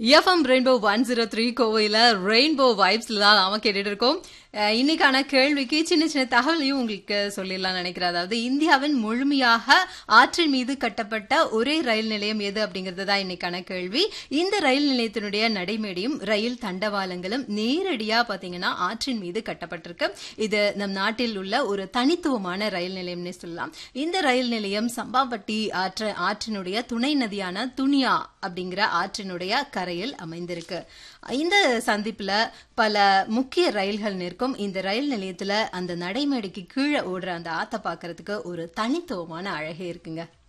FM rainbow one zero three கோவையில் rainbow வைப்ஸ்ல தான் நாம கேட்டுட்டு இருக்கோம் அஹ் இன்னைக்கான கேள்விக்கு சின்ன சின்ன தகவலையும் உங்களுக்கு சொல்லிடலாம் நினைக்கிறேன் அதாவது இந்தியாவின் முழுமையாக ஆற்றின் மீது கட்டப்பட்ட ஒரே ரயில் நிலையம் எது அப்படிங்கிறது தான் இன்னைக்கான கேள்வி இந்த ரயில் நிலையத்தினுடைய நடைமேடையும் ரயில் தண்டவாளங்களும் நேரடியா பாத்தீங்கன்னா ஆற்றின் மீது கட்டப்பட்டிருக்கு இது நம் நாட்டில் உள்ள ஒரு தனித்துவமான ரயில் நிலையம்னே சொல்லலாம் இந்த ரயில் நிலையம் சம்பாவட்டி ஆற்று ஆற்றினுடைய துணை நதியான துனியா அப்படிங்கிற ஆற்றினுடைய கரையில் அமைந்திருக்கு இந்த சந்திப்புல பல முக்கிய ரயில்கள் நிற்கும் இந்த ரயில் நிலையத்துல அந்த நடைமேடைக்கு கீழே ஓடுற அந்த ஆத்த பாக்குறதுக்கு ஒரு தனித்துவமான அழகே இருக்குங்க